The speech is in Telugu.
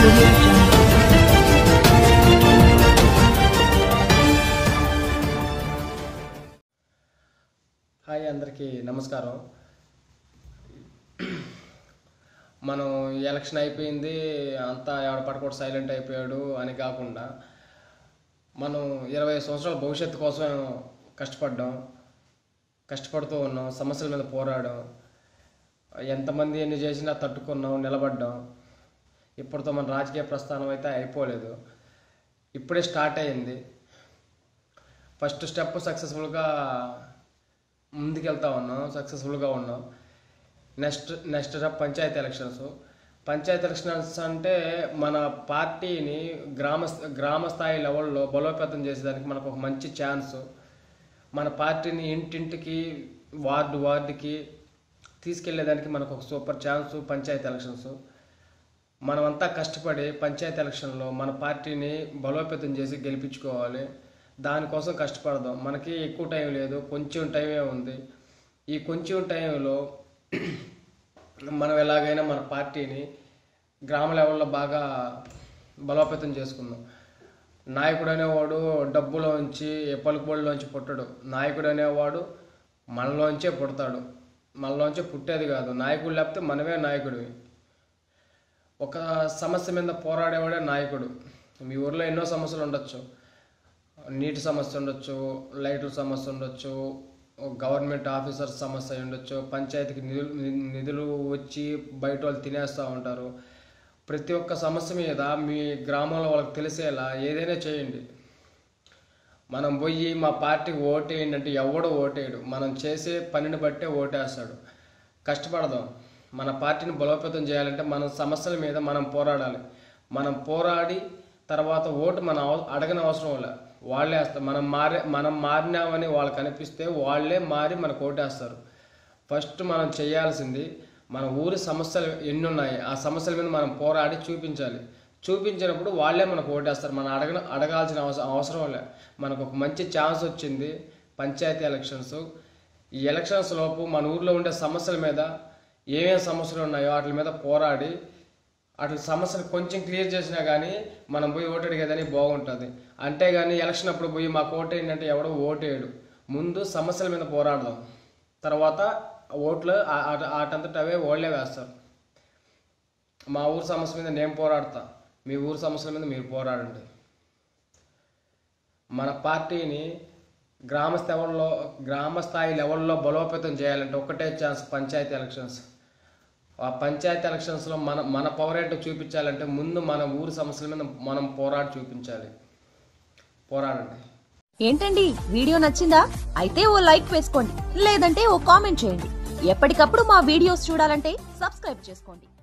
audio jungle. హాయ్ అందరికీ నమస్కారం మనం ఈ ఎలక్షన్ అయిపోయింది అంతా ఎవడ పడకుండా సైలెంట్ అయిపోయాడు అని కాకుండా మనం ఇరవై సంవత్సరాల భవిష్యత్తు కోసం కష్టపడ్డాం కష్టపడుతూ ఉన్నాం సమస్యల మీద పోరాడాం ఎంతమంది ఎన్ని చేసినా తట్టుకున్నాం నిలబడ్డాం ఇప్పటితో మన రాజకీయ ప్రస్థానం అయితే అయిపోలేదు ఇప్పుడే స్టార్ట్ అయింది ఫస్ట్ స్టెప్ సక్సెస్ఫుల్గా ముందుకెళ్తా ఉన్నాం సక్సెస్ఫుల్గా ఉన్నాం next next step panchayat elections panchayat elections అంటే మన పార్టీని గ్రామ గ్రామ స్థాయి లెవెల్లో బలోపేతం చేసేదానికి మనకు ఒక మంచి ఛాన్స్ మన పార్టీని ఇంటింటికి వార్డు వార్డుకి తీసుకెళ్లేదానికి మనకు ఒక సూపర్ ఛాన్స్ పంచాయతీ ఎలక్షన్స్ మనమంతా కష్టపడి పంచాయతీ ఎలక్షన్లో మన పార్టీని బలోపేతం చేసి గెలిపించుకోవాలి దానికోసం కష్టపడదాం మనకి ఎక్కువ టైం లేదు కొంచెం టైమే ఉంది ఈ కొంచెం టైంలో మనం ఎలాగైనా మన పార్టీని గ్రామ లెవెల్లో బాగా బలోపేతం చేసుకుందాం నాయకుడు అనేవాడు డబ్బులోంచి పలుకుబడిలోంచి పుట్టడు నాయకుడు అనేవాడు మనలోంచే పుడతాడు మనలోంచే పుట్టేది కాదు నాయకుడు లేకపోతే మనమే నాయకుడివి ఒక సమస్య మీద పోరాడేవాడే నాయకుడు మీ ఊర్లో ఎన్నో సమస్యలు ఉండొచ్చు నీటి సమస్య ఉండొచ్చు లైటర్ సమస్య ఉండొచ్చు గవర్నమెంట్ ఆఫీసర్ సమస్య అయి ఉండొచ్చు పంచాయతీకి నిధులు నిధులు వచ్చి బయట వాళ్ళు తినేస్తూ ఉంటారు ప్రతి ఒక్క సమస్య మీద మీ గ్రామంలో వాళ్ళకి తెలిసేలా ఏదైనా చేయండి మనం పోయి మా పార్టీకి ఓటేయండి అంటే ఎవడు ఓటేయడు మనం చేసే పనిని బట్టే ఓటేస్తాడు కష్టపడదాం మన పార్టీని బలోపేతం చేయాలంటే మన సమస్యల మీద మనం పోరాడాలి మనం పోరాడి తర్వాత ఓటు మనం అవ- అడగని అవసరం లే వాళ్ళే వేస్తారు మనం మారే మనం మారినామని వాళ్ళకి అనిపిస్తే వాళ్ళే మారి మనకు ఓటేస్తారు ఫస్ట్ మనం చేయాల్సింది మన ఊరి సమస్యలు ఎన్ని ఉన్నాయి ఆ సమస్యల మీద మనం పోరాడి చూపించాలి చూపించినప్పుడు వాళ్ళే మనకు ఓటేస్తారు మనం అడగన అడగాల్సిన అవసరం అవసరం లే మనకు ఒక మంచి ఛాన్స్ వచ్చింది పంచాయతీ ఎలక్షన్స్ ఈ ఎలక్షన్స్ లోపు మన ఊర్లో ఉండే సమస్యల మీద ఏమేమి సమస్యలు ఉన్నాయో వాటి మీద పోరాడి అట్లా సమస్యలు కొంచెం క్లియర్ చేసినా కానీ మనం పోయి ఓటు అడిగేదని బాగుంటుంది అంతేగాని ఎలక్షన్ అప్పుడు పోయి మాకు ఓటు ఏంటంటే ఎవడో ఓటేయడు ముందు సమస్యల మీద పోరాడదాం తర్వాత ఓట్లు ఆ- ఆ- ఆటంతట అవే ఓళ్ళే వేస్తారు మా ఊరు సమస్య మీద నేను పోరాడతా మీ ఊరు సమస్యల మీద మీరు పోరాడండి మన పార్టీని గ్రామ స్థాయిలో గ్రామ స్థాయి లెవెల్లో బలోపేతం చేయాలంటే ఒకటే ఛాన్స్ పంచాయతీ ఎలక్షన్స్ ఆ పంచాయతీ ఎలక్షన్స్లో మన మన పవర్ ఏంటో చూపించాలంటే ముందు మన ఊరు సమస్యల మీద మనం పోరాడి చూపించాలి పోరాడండి ఏంటండి వీడియో నచ్చిందా అయితే ఓ లైక్ వేసుకోండి లేదంటే ఓ కామెంట్ చేయండి ఎప్పటికప్పుడు మా వీడియోస్ చూడాలంటే సబ్స్క్రైబ్ చేసుకోండి